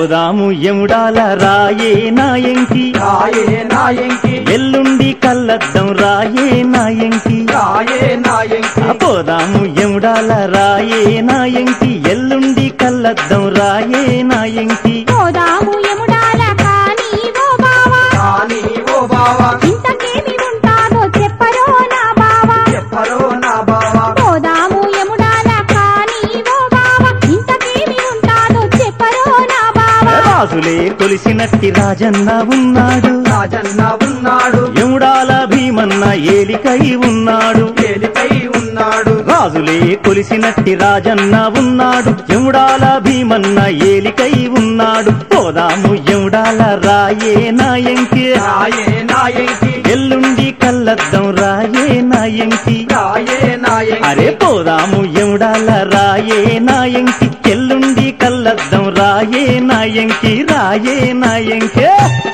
పోదాము ఎముడాల రాయే నాయంకి రాయే నాయంకి ఎల్లుండి కల్లద్దం రాయే నాయంకి రాయే నాయంకి పోదాము ఎముడాల రాయే నాయంకి ఎల్లుండి కల్లద్దం రాయే నాయంకి పోదాము ఎముడాల కానీ ఓ బావా కానీ ఓ బావా ఇంతకేమి ఉంటాదో చెప్పరో నా బావా చెప్పరో నా బావా పోదాము ఎముడాల కానీ ఓ బావా ఇంతకేమి ఉంటాదో చెప్పరో నా బావా రాజులే కొలిసినట్టి రాజన్న ఉన్నాడు రాజన్న ఉన్నాడు ఎముడాల భీమన్న ఏలికై ఉన్నాడు ఏలికై ఉన్నాడు రాజులే కొలిసినట్టి రాజన్న ఉన్నాడు ఎముడాల భీమన్న ఏలికై ఉన్నాడు పోదాము ఎముడాల రాయే నాయంకి రాయే నాయంకి ఎల్లుండి కల్లద్దం రాయే నాయంకి రాయే నాయంకి అరే పోదాము ఎముడాల రాయే నాయంకి ఎల్లుండి కల్లద్దం రాయే నాయంకి రాయే నాయంకే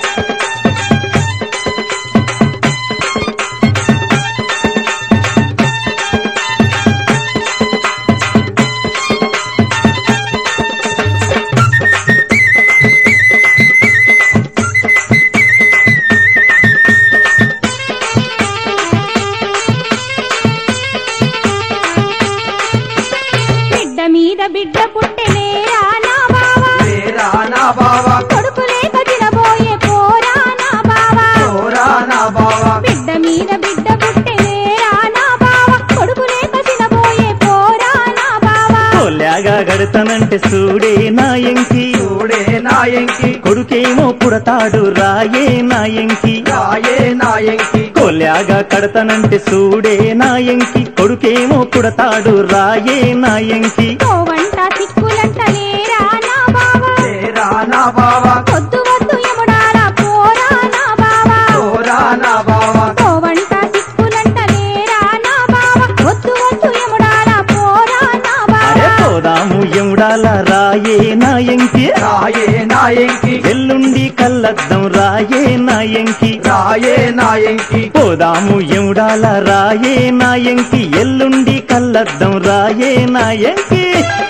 బిడ్డ మీద బిడ్డ పుట్టెనేరా నా బావా లేరా నా బావా కొడుకు లేక తినబోయే పోరా నా బావా ఓరా నా బావా బిడ్డ మీద బిడ్డ పుట్టెనేరా నా బావా కొడుకు లేక తినబోయే పోరా నా బావా కొల్లాగా గడతానంటే సూడే నాయంకి చూడే నాయంకి కొడుకేమో పుడతాడు రాయే నాయంకి రాయే నాయంకి కొల్లాగా కడతానంటే సూడే నాయంకి కొడుకేమో పుడతాడు రాయే నాయంకి కోవంట సిక్కులంట లేరా నా బావా లేరా నా బావా వద్దు వద్దు ఎముడారా పోరా నా బావా ఓరా నా బావా కోవంట సిక్కులంట లేరా నా బావా వద్దు వద్దు ఎముడారా పోరా నా అరే బావా పోదాము ఎముడాల రాయే నాయంకి రాయే నాయంకి ఎల్లుండి కల్లద్దం రాయే నాయంకి రాయే నాయంకి పోదాము ఎముడాల రాయే నాయంకి ఎల్లుండి కల్లద్దం రాయే నాయంకి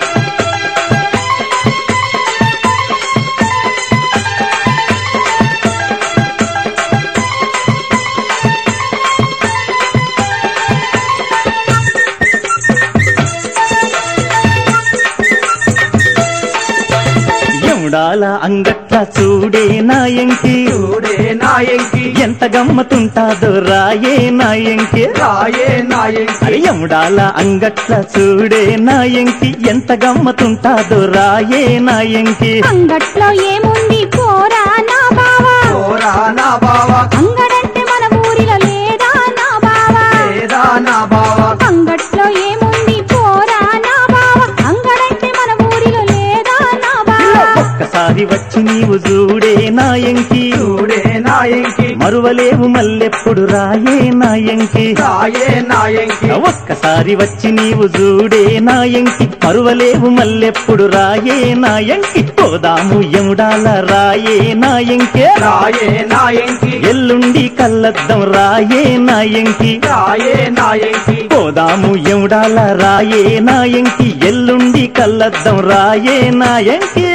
ఎముడాల అంగట్ల చూడే నాయంకి చూడే నాయంకి ఎంత గమ్మతుంటాదో రాయే నాయంకి రాయే నాయంకి అరే ఎముడాల అంగట్ల చూడే నాయంకి ఎంత గమ్మతుంటాదో రాయే నాయంకి అంగట్లో ఏముంది పోరా నా బావా ఓరా నా బావా అంగడంటే మన ఊరిలో లేదా నా బావా లేరా నా బావా అంగట్లో ఏముంది పోరా నా బావా అంగడంటే మన ఊరిలో లేదా నా బావా ఒక్కసారి వచ్చి నీవు చూడే నాయంకి చూడే నాయంకి మరువలేవు మల్లెప్పుడు రాయే నాయంకి రాయే నాయంకి ఒక్కసారి వచ్చి నీవు చూడే నాయంకి మరువలేవు మల్లెప్పుడు రాయే నాయంకి పోదాము ఎముడాల రాయే నాయంకే రాయే నాయంకి ఎల్లుండి కల్లద్దం రాయే నాయంకి రాయే నాయంకి పోదాము ఎముడాల రాయే నాయంకి ఎల్లుండి కల్లద్దం రాయే నాయంకి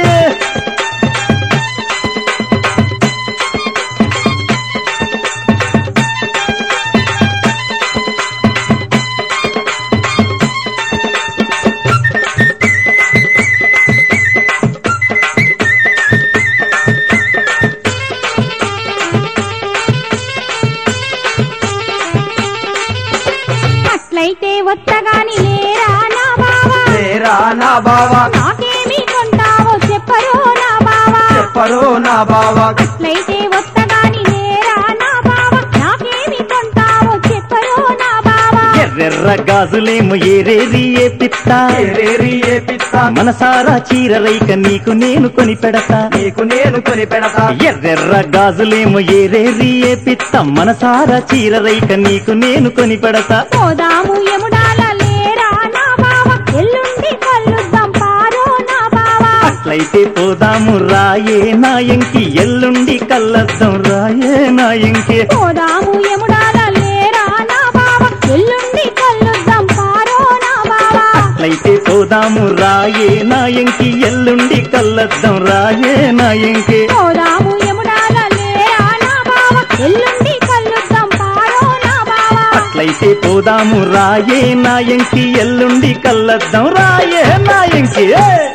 అట్లయితే వత్తగాని లేరా నా బావా లేరా నా బావా నాకేమి కొంటావో చెప్పరో నా బావా చెప్పరో నా బావా అట్లయితే వత్తగాని లేరా నా బావా నాకేమి కొంటావో చెప్పరో నా బావా ఎర్రెర్ర గాజులేమో ఏరేరి ఏ పిత్త ఏరేరి ఏ పిత్త మనసారా చీర రైక నీకు నేను కొని పెడతా నీకు నేను కొని పెడతా ఎర్రెర్ర గాజులేమో ఏరేరి ఏ పిత్త మనసారా చీర రైక నీకు నేను కొని పెడతా పోదాము ఎముడాల లేరా నా బావా ఎల్లుండి కలుద్దాం పారో నా బావా అట్లయితే పోదాము రాయే నాయంకి ఎల్లుండి కల్లద్దం రాయే నాయంకి పోదాము ఎముడాల లేరా నా బావా ఎల్లుండి కలుద్దాం పారో నా బావా అట్లయితే పోదాము పోదాము రాయే నాయంకి ఎల్లుండి కల్లద్దాం రాయే నాయంకి పోదాము యముడాల లేరా నా బావ ఎల్లుండి కలుద్దాం పారో నా బావ అట్లయితే పోదాము రాయే నాయంకి ఎల్లుండి కల్లద్దాం రాయే నాయంకి ఏ!